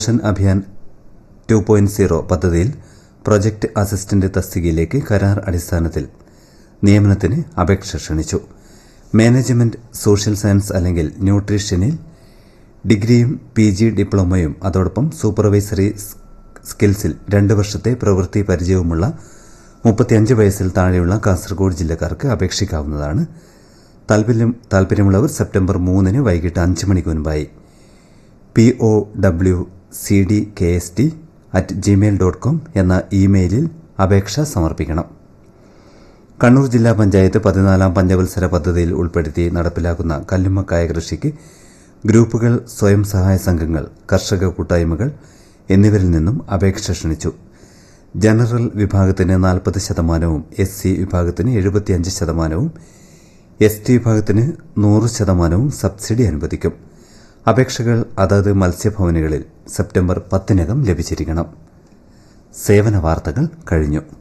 portion Abhiyan two point zero പദ്ധതിയിൽ project assistant തസ്തികയിലേക്ക് കരാർ അടിസ്ഥാനത്തിൽ നിയമനത്തിന് അപേക്ഷ ക്ഷണിച്ചു മാനേജ്മെന്റ് സോഷ്യൽ സയൻസ് അല്ലെങ്കിൽ ന്യൂട്രീഷ്യനിൽ ഡിഗ്രിയും പി ജി ഡിപ്ലോമയും അതോടൊപ്പം സൂപ്പർവൈസറി സ് സ്കിൽസിൽ രണ്ട് വർഷത്തെ പ്രവൃത്തി പരിചയവുമുള്ള മുപ്പത്തിയഞ്ച് വയസ്സിൽ താഴെയുള്ള കാസർഗോഡ് ജില്ലക്കാർക്ക് അപേക്ഷിക്കാവുന്നതാണ് താൽപര്യം താൽപ്പര്യമുള്ളവർ സെപ്റ്റംബർ മൂന്നിന് വൈകിട്ട് അഞ്ച് മണിക്ക് മുൻപായി P O W C D K S T at Gmail dot com എന്ന ഇമെയിലിൽ അപേക്ഷ സമർപ്പിക്കണം കണ്ണൂർ ജില്ലാ പഞ്ചായത്ത് പതിനാലാം പഞ്ചവത്സര പദ്ധതിയിൽ ഉൾപ്പെടുത്തി നടപ്പിലാക്കുന്ന കല്ലുമ്മക്കായ കൃഷിക്ക് ഗ്രൂപ്പുകൾ സ്വയം സഹായ സംഘങ്ങൾ കർഷക കൂട്ടായ്മകൾ എന്നിവരിൽ നിന്നും അപേക്ഷ ക്ഷണിച്ചു ജനറൽ വിഭാഗത്തിന് നാൽപ്പത് ശതമാനവും എസ് സി വിഭാഗത്തിന് എഴുപത്തിയഞ്ച് ശതമാനവും എസ് ടി വിഭാഗത്തിന് നൂറ് ശതമാനവും സബ്സിഡി അനുവദിക്കും അപേക്ഷകൾ അതത് മത്സ്യഭവനുകളിൽ സെപ്റ്റംബർ പത്തിനകം ലഭിച്ചിരിക്കണം സേവന വാർത്തകൾ കഴിഞ്ഞു